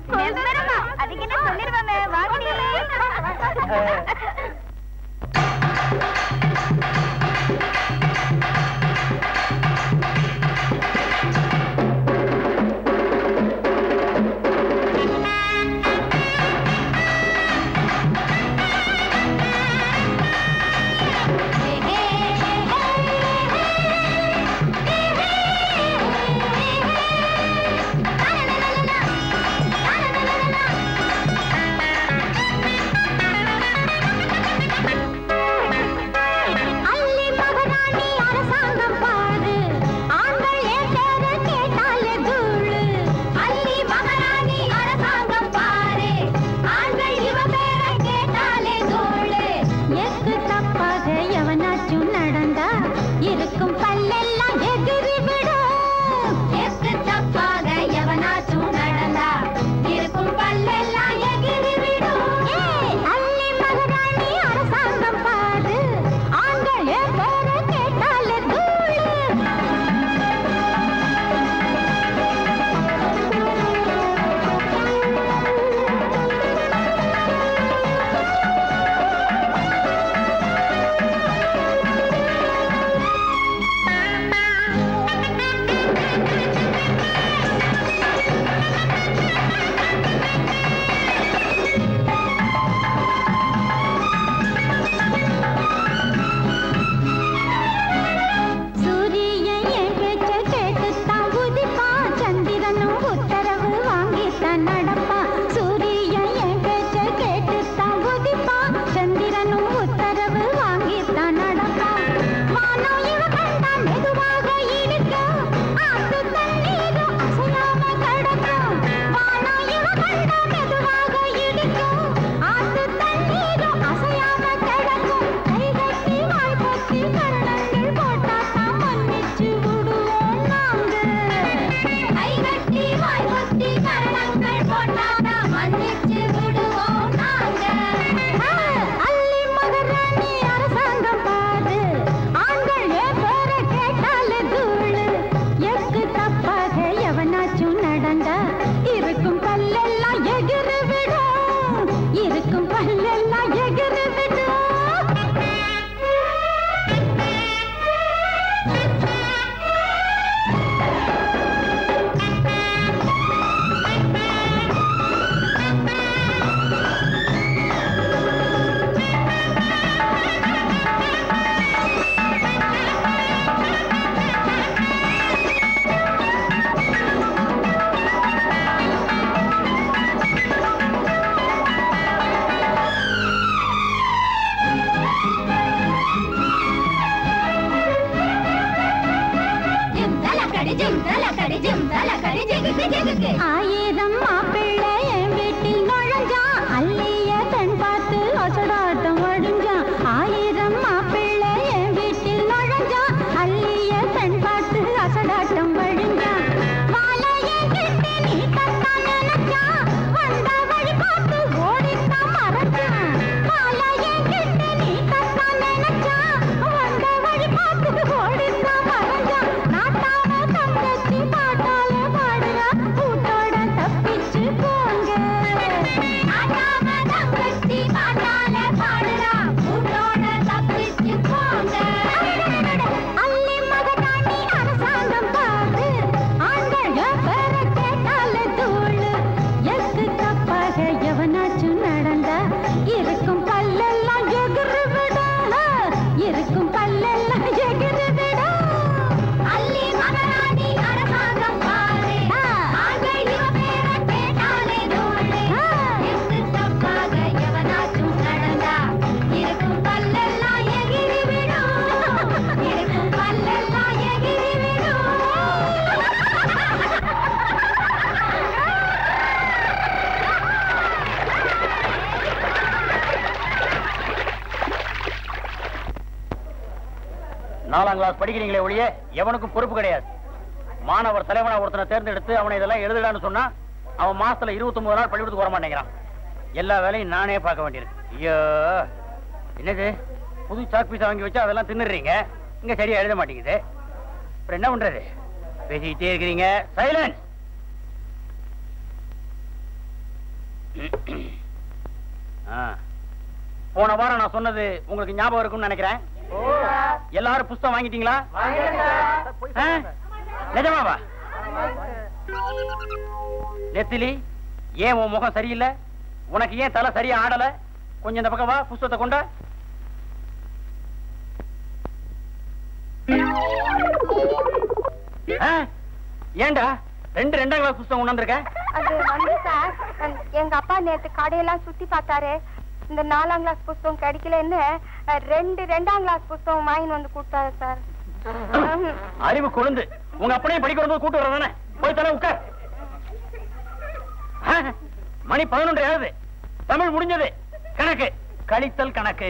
நிஜமா? அதுக்கு என்ன சொல்லிருவாங்க வாங்கினீங்களே அள்ளி மகராணி அரசாங்கம் பாரு ஆண்கள் என் பேரை கேட்டாலே தூளு அள்ளி மகராணி அரசாங்கம் பாரு ஆண்கள் இவ பேரை கேட்டாலே தூளு எக்கு தப்பாக எவனாச்சும் நடந்தா இருக்கும் பல்லெல்லாம் எகிரி விடும் எக்கு தப்பாக எவனாச்சும் நடந்தா இருக்கும் பல்லெல்லாம் எகிரி விடும் அள்ளி மகராணி அரசாங்கம் பாரு ஆண்கள் என் பேரை கேட்டாலே தூளு சூரியன் என் பேச்ச கேட்டுத்தான் உதிப்பான் சந்திரனும் உத்தரவு வாங்கித்தான் நடப்பான் சூரியன் என் பேச்ச கேட்டுத்தான் உதிப்பான் சந்திரனும் உத்தரவு வாங்கித்தான் நடப்பான் வானம் இவ கண்டா மெதுவாக இடிக்கும் ஆத்து தண்ணீரும் அசையாம கிடக்கும் வானம் இவ கண்டா மெதுவாக இடிக்கும் ஆத்து தண்ணீரும் அசையாம கிடக்கும் கை கட்டி வாய் பத்தி கரணங்கள் போட்டாத்தான் மன்னிச்சு விடுவோம் நாங்க கை கட்டி வாய் பத்தி கரணங்கள் போட்டாத்தான் மன்னிச்சு விடுவோம் நாங்க அள்ளி மகராணி அரசாங்கம் பாரு ஆண்கள் என் பேரை கேட்டாலே தூளு எக்கு தப்பாக எவனாச்சும் நடந்தா இருக்கும் பல்லெல்லாம் எகிறு விடும் இருக்கும் பல்லெல்லாம் எகிறு விடும் ஆயிரம் மாப்பிள்ளை என் வீட்டில் நுழைஞ்சான் அள்ளிய பெண் பார்த்து அசடாட்டம் வடிஞ்சான் ஆயிரம் மாப்பிள்ளை என் வீட்டில் நுழைஞ்சான் அள்ளிய பெண் பார்த்து அசடாட்டம் வடிஞ்சான் வாழையை கிட்டி நீ தத்தான் நினைச்சான் வந்த வழி பார்த்து ஓடித்தான் மறைச்சான் வாழையை கிட்டி நீ தத்தான் நினைச்சான் வந்த வழி பார்த்து ஓடித்தான் மறைஞ்சான் நாட்டான தங்கச்சி பாட்டால பாடுறா கூட்டோட தப்பிச்சு போங்க நாட்டான தங்கச்சி பாட்டால பாடுறா கூட்டோட தப்பிச்சு போங்க அள்ளி மகதாண்டி அரசாங்கம் பாரு ஆண்கள் என் பேரை கேட்டாலே தூளு எக்கு தப்பாக எவனாச்சும் நடந்தா இருக்கும் பல்லெல்லாம் எகிறு விடும் இருக்கும் பல்லெல்லாம் எகிறு விடும் அள்ளி மகராணி அரசாங்கம் பாரு ஆண்கள் இவ பேரை கேட்டாலே தூளு எக்கு தப்பாக எவனாச்சும் நடந்தா இருக்கும் பல்லெல்லாம் எகிரி விடும் இருக்கும் பல்லெல்லாம் எகிரி விடும் நாலாம் கிளாஸ் படிக்கிறீங்களே ஒழிய எவனுக்கும் பொறுப்பு கிடையாது மாணவர் தலைவனா ஒருத்தனை தேர்ந்தெடுத்து அவனை இதெல்லாம் எழுதுடான்னு சொன்னா அவன் மாசத்துல இருபத்தி ஒன்பது நாள் பள்ளிக்கூடத்துக்கு வர மாட்டேங்கிறான் எல்லா வேலையும் நானே பார்க்க வேண்டியிருக்கு ஐயோ என்னது புது சாக் பீஸா வாங்கி வச்சா அதெல்லாம் தின்னுடுறீங்க இங்க சரியா எழுத மாட்டேங்குது அப்புறம் என்ன பண்றது பேசிக்கிட்டே இருக்கிறீங்க சைலன்ஸ் ஆ. போன வாரம் நான் சொன்னது உங்களுக்கு ஞாபகம் இருக்கும்னு நினைக்கிறேன் எல்லாரும் புஸ்தகம் வாங்கிட்டீங்களா ஆ? நிஜமாவா நெத்திலி ஏன் உன் முகம் சரியில்லை உனக்கு ஏன் தலை சரியா ஆடல கொஞ்சம் இந்த பக்கம் வா புஸ்தகத்தை கொண்ட ஆ? ஏன்டா ரெண்டு ரெண்டாம் கிளாஸ் புஸ்தகம் கொண்டு வந்திருக்க அது வந்து சார் அஹ், எங்க அப்பா நேத்து கடையெல்லாம் சுத்தி பார்த்தாரு இந்த நாலாம் கிளாஸ் புஸ்தகம் கிடைக்கலன்னு அஹ், ரெண்டு ரெண்டாம் கிளாஸ் புஸ்தகம் வாங்கிட்டு வந்து கொடுத்தாரு சார் அறிவு கொழுந்து உங்க அப்பனையும் படிக்க வரும்போது கூட்டு வரதானே போய் தலை உட்கார் ஆ, மணி பதினொன்று ஆகுது தமிழ் முடிஞ்சது கணக்கு கழித்தல் கணக்கு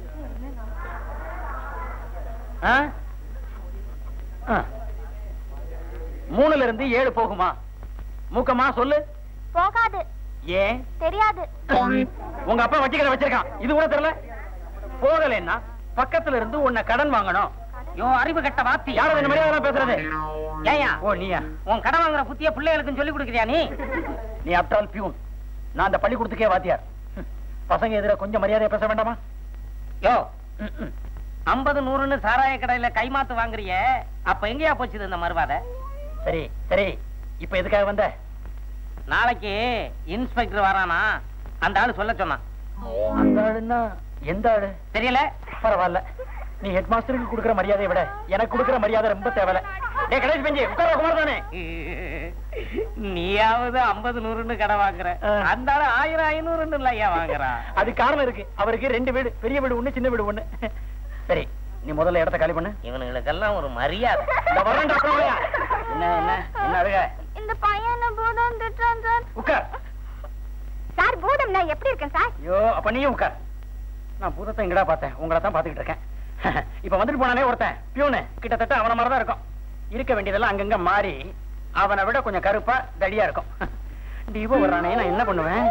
ஆ? ஆ. மூணுல இருந்து ஏழு போகுமா மூக்கமா சொல்லு போகாது ஏன் தெரியாது உங்க அப்பா வட்டி கடை வச்சிருக்கான் இது கூட தெரியல போகலைன்னா பக்கத்துல இருந்து உன்னை கடன் வாங்கணும் யோ அறிவு கட்ட வாத்தி யாரும் இந்த மரியாதை பேசுறது ஏயா ஓ நீயா உன் கடன் வாங்குற புத்திய பிள்ளைகளுக்கு சொல்லி கொடுக்குறியா நீ நீ அப்டால் பியூன் நான் அந்த பள்ளிக்கூடத்துக்கே வாத்தியார் ஹம். பசங்க எதிர கொஞ்சம் மரியாதையா பேச வேண்டாமா யோ ஐம்பது நூறுன்னு சாராய கடையில கைமாத்து வாங்குறிய அப்ப எங்கயா போச்சுது இந்த மறுவாத சரி சரி இப்ப எதுக்காக வந்த நாளைக்கு இன்ஸ்பெக்டர் வரானா அந்த ஆளு சொல்ல சொன்னான் அந்த ஆளுன்னா எந்த ஆளு தெரியல பரவாயில்ல நீ ஹெட் மாஸ்டருக்கு கொடுக்கிற மரியாதையை விட எனக்கு கொடுக்கிற மரியாதை ரொம்ப தேவையில்ல டேய் கணேஷ் பெஞ்சி உட்கார குமார் தானே நீயாவது ஐம்பது நூறுன்னு கடை வாங்குற ஆ. அந்த ஆளு ஆயிரம் ஐநூறுன்னு இல்ல ஐயா வாங்குறான் அது காரணம் இருக்கு அவருக்கு ரெண்டு வீடு பெரிய வீடு ஒண்ணு சின்ன வீடு ஒண்ணு சரி நீ முதல்ல இடத்த காலி பண்ணு இவனுங்களுக்கெல்லாம் ஒரு மரியாதை இந்த வரேன்டா அப்புறம்யா. என்ன என்ன என்ன அழுக இந்த பையனை பூதம் திட்டுறான் சார் உட்கார் சார் பூதம் நான் எப்படி இருக்கேன் சார் ஐயோ அப்ப நீயும் உட்கார் நான் பூதத்தை எங்கடா பார்த்தேன் உங்களை தான் பார்த்துக்கிட்டு இருக்கேன் இப்ப வந்துட்டு போனானே ஒருத்தன் பியூனு கிட்டத்தட்ட அவன மாதிரி தான் இருக்கும் இருக்க வேண்டியதெல்லாம் அங்கங்க மாறி அவனை விட கொஞ்சம் கருப்பா தடியா இருக்கும் டிவோ வர்றானே நான் என்ன பண்ணுவேன்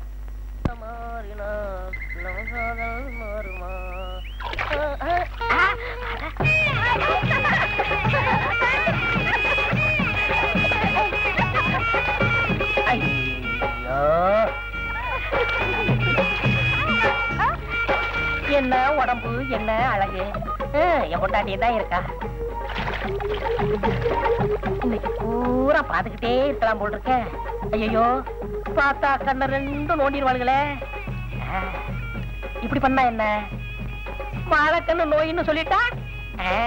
ஐயோ என்ன உடம்பு என்ன அழகு ஆ, என் பொண்டாட்டி தான் இருக்கா இன்னைக்கு பூரா பாத்துக்கிட்டே இருக்கலாம் போல் இருக்க ஐயோ பார்த்தா கண்ண ரெண்டும் நோண்டிடுவாளுங்களே ஆ, இப்படி பண்ணா என்ன வாழைக்கண்ணு நோயின்னு சொல்லிட்டா ஆ.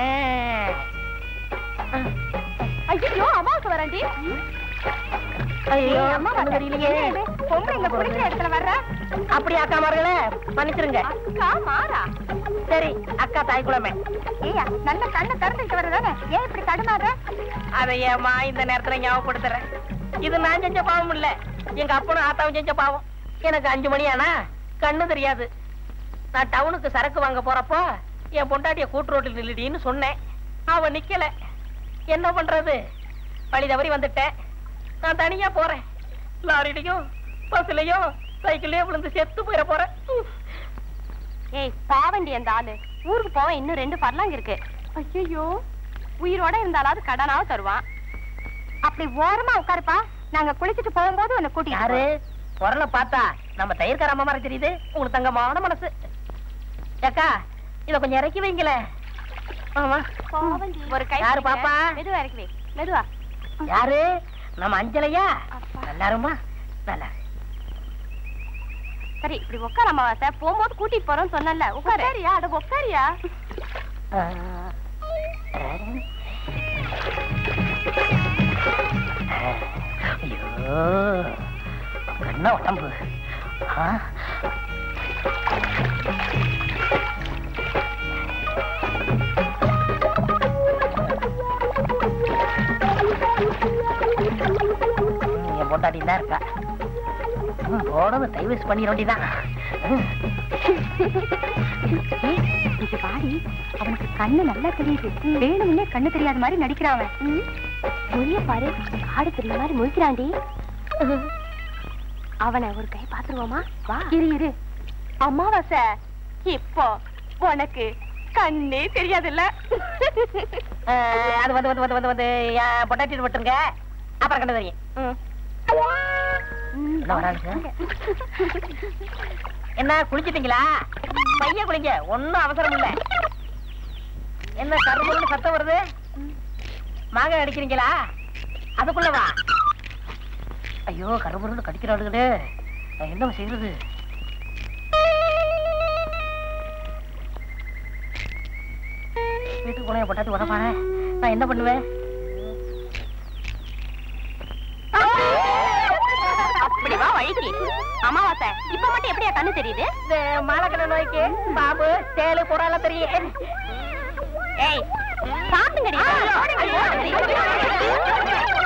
ஐயோ அம்மாவுக்கு வரண்டி ஐயோ அம்மா ஒண்ணும் தெரியலையே பொம்பளைங்க குடிக்கிற இடத்துல வர்ற அப்படி அக்கா மார்களே மன்னிச்சிருங்க அக்கா மாறா சரி அக்கா தாய்க்குளமே ஏயா நல்ல கண்ணை திறந்துட்டு வர்றதானே ஏன் இப்படி தடுமாற அதை ஏமா இந்த நேரத்துல ஞாபகப்படுத்துறேன் இது நான் செஞ்ச பாவம் இல்ல எங்க அப்பனும் ஆத்தாவும் செஞ்ச பாவம் எனக்கு அஞ்சு மணி ஆனா கண்ணு தெரியாது நான் டவுனுக்கு சரக்கு வாங்க போறப்போ என் பொண்டாட்டிய கூட்டு ரோட்டில் நில்லுடின்னு சொன்னேன் அவ நிக்கல என்ன பண்றது வழி தவறி வந்துட்டேன் நான் தனியா போறேன் லாரிலையும் பஸ்லயும் சைக்கிள்லயும் விழுந்து செத்து போயிட போறேன் உஃப். ஏய் பாவண்டி அந்த ஆளு ஊருக்கு போவ இன்னும் ரெண்டு பர்லாங்க இருக்கு ஐயோ உயிரோட இருந்தாலாவது கடனாவது தருவான் அப்படி ஓரமா உட்காருப்பா நாங்க குளிச்சிட்டு போகும்போது உன்னை கூட்டிட்டு யாரு குரலை பார்த்தா நம்ம தயிர்கார அம்மா மாதிரி தெரியுது உங்களுக்கு தங்கமான மனசு ஏக்கா இத கொஞ்சம் இறக்கி வைங்களே ஆமா பாவண்டி ஒரு கை யாரு பாப்பா? மெதுவா இறக்கி வை மெதுவா யாரு நம்ம அஞ்சலையா அப்பா. நல்லாருமா நல்லா இரு. சரி இப்படி உட்கார அம்மாவாசை போகும்போது கூட்டிட்டு போறோம்னு சொன்னல உட்காரு சரியா அட உட்காரியா ஆ. ஐயோ என்ன உடம்பு ஆ? என் பொண்டாட்டி தான் இருக்கா ம், போடவு டைவர்ஸ் பண்ணிட வேண்டியதான் ம். இது பாடி அவனுக்கு கண்ணு நல்லா தெரியுது வேணும்னே கண்ணு தெரியாத மாதிரி நடிக்கிறான் அவன் மொழிய பாரு காடு தெரிய மாதிரி முழிக்கிறான்டி அவனை ஒரு கை பாத்துருவோமா வா இரு இரு அமாவாசை இப்போ உனக்கு கண்ணே தெரியாதுல்ல அஹ், அது வந்து வந்து வந்து வந்து வந்து என் பொண்டாட்டி விட்டுருங்க அப்புறம் கண்டு தெரியும் ம். உள்ள வராளுங்க என்ன குளிச்சிட்டீங்களா பைய குளிங்க ஒண்ணும் அவசரம் இல்ல என்ன கரும்புன்னு சத்தம் வருது மாங்காய் அடிக்கிறீங்களா அதுக்குள்ள வா ஐயோ கரும்புன்னு கடிக்கிறாளுகளே நான் என்ன செய்யறது வீட்டுக்கு போன பொட்டாட்டி உடப்பாரு நான் என்ன பண்ணுவேன் அப்படி வா வழிக்கு அமாவாசை இப்ப மட்டும் எப்படியா கண்ணு தெரியுது இந்த மாலக்கண நோய்க்கு பாம்பு தேளு புறால தெரியும் ஏய் சாப்பிடுங்கடி